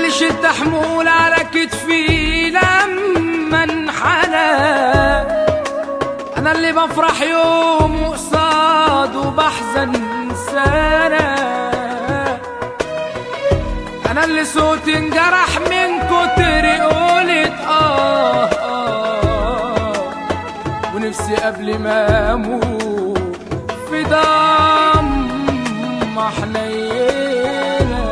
اللي شلت حمول على كتفي لما انحنى انا اللي بفرح يوم وقصاد وبحزن سنة انا اللي صوتي انجرح من كتر قولة آه, آه ونفسي قبل ما اموت في دم حنينه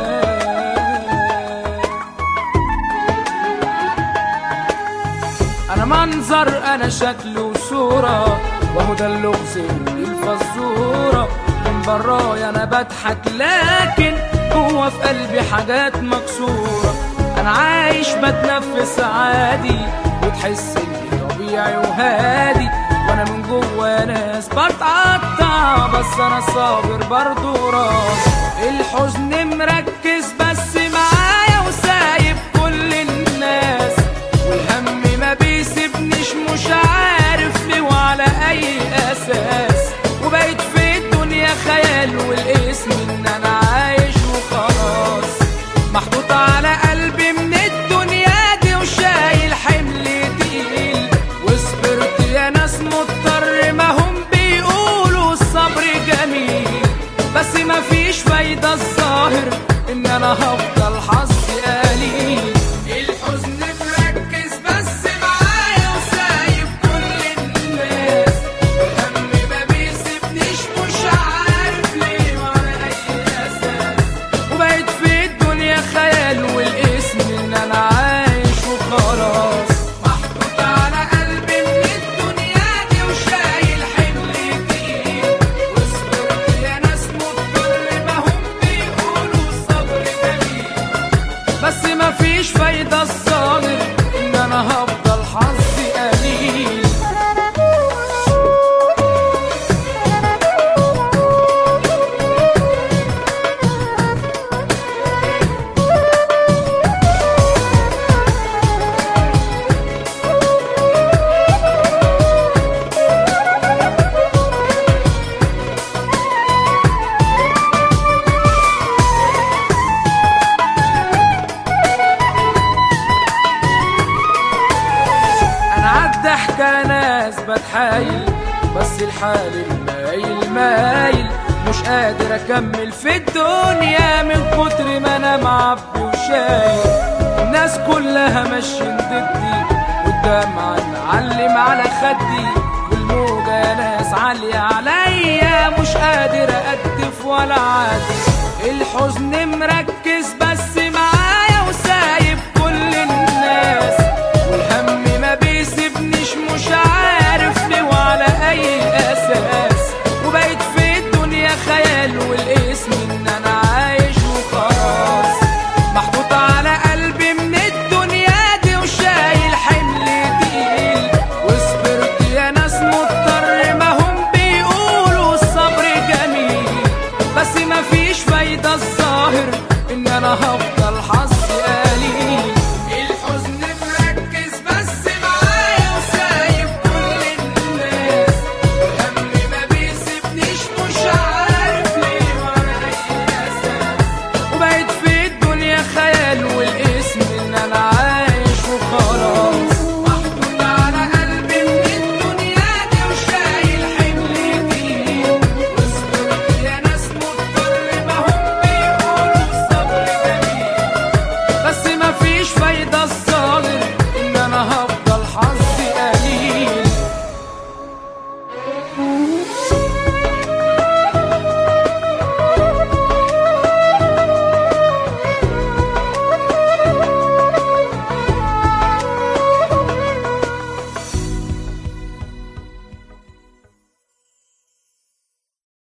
انا منظر انا شكل وصورة وهو ده اللغز الفزورة من برايا انا بضحك لكن جوه في قلبي حاجات مكسورة انا عايش بتنفس عادي وتحس اني طبيعي وهادي وانا من جوه ناس بتقطع بس انا صابر برضو راس الحزن مركز بس معايا وسايب كل الناس والهم ما بيسيبنيش مش عارف ليه وعلى اي اساس وبقيت في الدنيا خيال والاسم ان انا عايش وخلاص محطوط على قلبي من الدنيا دي وشايل حمل تقيل وصبرت يا ناس مضطر ما هم بيقولوا الصبر جميل بس ما فيش فايدة الظاهر ان انا هفضل حظي قليل الحزن مركز بس معايا وسايب كل الناس الهم ما بيسيبنيش مش عارف ليه ولا اي اساس وبقيت في الدنيا خيال والاسم ان انا عايش وخلاص محطوط على قلبي من الدنيا دي وشايل حمل تقيل وصبرت يا ناس مضطر ما هم بيقولوا الصبر جميل بس ما فيش فايدة الصابر ان انا هفضل حظي قليل انا عالضحكة ناس بتحايل بس الحال المايل مايل مش قادر اكمل في الدنيا من كتر ما انا معبي وشايل الناس كلها ماشيين ضدي والدمع معلم على خدي والموجة يا ناس عالية عليا مش قادر اقدف ولا عادي الحزن مركز